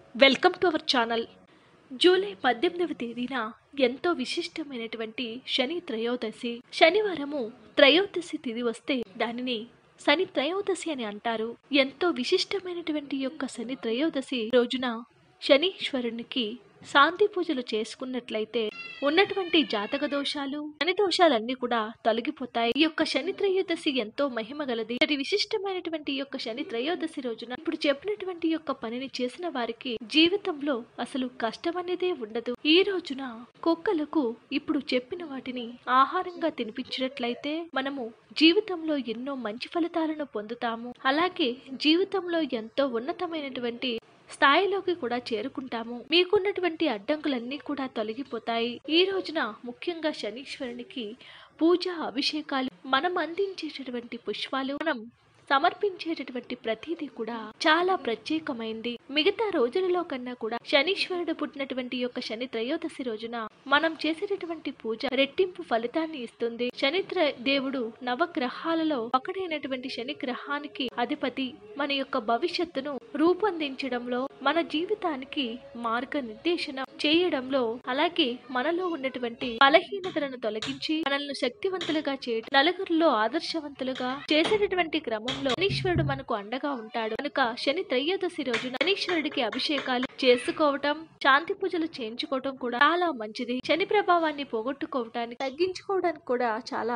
welcome to our channel July పద్దెనిమిదవ తేదీన ఎంతో విశిష్టమైనటువంటి శని త్రయోదశి శనివారము త్రయోదశి తిథి వస్తే దానిని శని త్రయోదశి అని అంటారు ఎంతో విశిష్టమైనటువంటి యొక్క శని త్రయోదశి రోజున శనీశ్వరునికి శాంతి పూజలు చేసుకున్నట్లయితే ఉన్నటువంటి జాతక దోషాలు శని దోషాలన్నీ కూడా తొలగిపోతాయి ఈ యొక్క శని త్రయోదశి ఎంతో మహిమ గలది అది విశిష్టమైనటువంటి ఈ యొక్క శని త్రయోదశి రోజున ఇప్పుడు చెప్పినటువంటి యొక్క పనిని చేసిన వారికి జీవితంలో అసలు కష్టం అనేదే ఉండదు ఈ రోజున కుక్కలకు ఇప్పుడు చెప్పిన వాటిని ఆహారంగా తినిపించినట్లయితే మనము జీవితంలో ఎన్నో మంచి ఫలితాలను పొందుతాము అలాగే జీవితంలో ఎంతో ఉన్నతమైనటువంటి స్థాయిలోకి కూడా చేరుకుంటాము మీకున్నటువంటి అడ్డంకులన్నీ కూడా తొలగిపోతాయి ఈ రోజున ముఖ్యంగా శనీశ్వరునికి పూజ అభిషేకాలు మనం అందించేటటువంటి పుష్పాలు మనం సమర్పించేటటువంటి ప్రతిదీ కూడా చాలా ప్రత్యేకమైంది మిగతా రోజులలో కన్నా కూడా శనీశ్వరుడు పుట్టినటువంటి యొక్క శని త్రయోదశి రోజున మనం చేసేటటువంటి పూజ రెట్టింపు ఫలితాన్ని ఇస్తుంది శని త్ర- దేవుడు నవగ్రహాలలో ఒకడైనటువంటి శని గ్రహానికి అధిపతి మన యొక్క భవిష్యత్తును రూపొందించడంలో మన జీవితానికి మార్గనిర్దేశన చేయడంలో అలాగే మనలో ఉన్నటువంటి బలహీనతలను తొలగించి మనల్ని శక్తివంతులుగా చేయడం నలుగురిలో ఆదర్శవంతులుగా చేసేటటువంటి క్రమంలో శనీశ్వరుడు మనకు అండగా ఉంటాడు కనుక శని త్రయోదశి రోజున శనీశ్వరుడికి అభిషేకాలు చేసుకోవటం శాంతి పూజలు చేయించుకోవటం కూడా చాలా మంచిది శని ప్రభావాన్ని పోగొట్టుకోవటానికి తగ్గించుకోవడానికి కూడా చాలా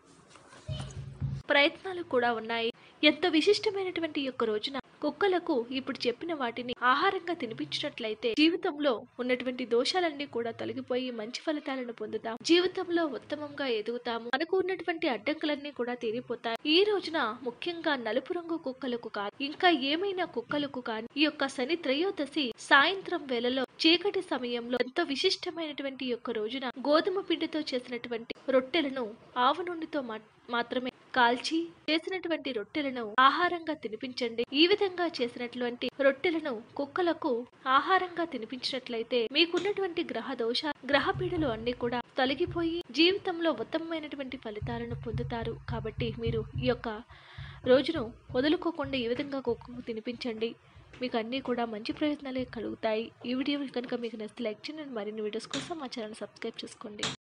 ప్రయత్నాలు కూడా ఉన్నాయి ఎంతో విశిష్టమైనటువంటి ఈ యొక్క రోజున కుక్కలకు ఇప్పుడు చెప్పిన వాటిని ఆహారంగా తినిపించినట్లయితే జీవితంలో ఉన్నటువంటి దోషాలన్నీ కూడా తొలగిపోయి మంచి ఫలితాలను పొందుతాం జీవితంలో ఉత్తమంగా ఎదుగుతాము మనకు ఉన్నటువంటి అడ్డంకులన్నీ కూడా తీరిపోతాయి ఈ రోజున ముఖ్యంగా నలుపు రంగు కుక్కలకు కాదు ఇంకా ఏమైనా కుక్కలకు కానీ ఈ యొక్క శని త్రయోదశి సాయంత్రం వేళలో చీకటి సమయంలో ఎంతో విశిష్టమైనటువంటి ఈ యొక్క రోజున గోధుమ పిండితో చేసినటువంటి రొట్టెలను ఆవు నూనెతో మా- మాత్రమే కాల్చి చేసినటువంటి రొట్టెలను ఆహారంగా తినిపించండి ఈ విధంగా చేసినటువంటి రొట్టెలను కుక్కలకు ఆహారంగా తినిపించినట్లయితే మీకున్నటువంటి గ్రహ దోష గ్రహ పీడలు అన్ని కూడా తొలగిపోయి జీవితంలో ఉత్తమమైనటువంటి ఫలితాలను పొందుతారు కాబట్టి మీరు ఈ యొక్క రోజును వదులుకోకుండా ఈ విధంగా కుక్కకు తినిపించండి మీకు అన్నీ కూడా మంచి ప్రయత్నాలే కలుగుతాయి ఈ వీడియో కనుక మీకు నచ్చితే లైక్ చేయండి మరిన్ని వీడియోస్ కోసం మా ఛానల్ సబ్స్క్రైబ్ చేసుకోండి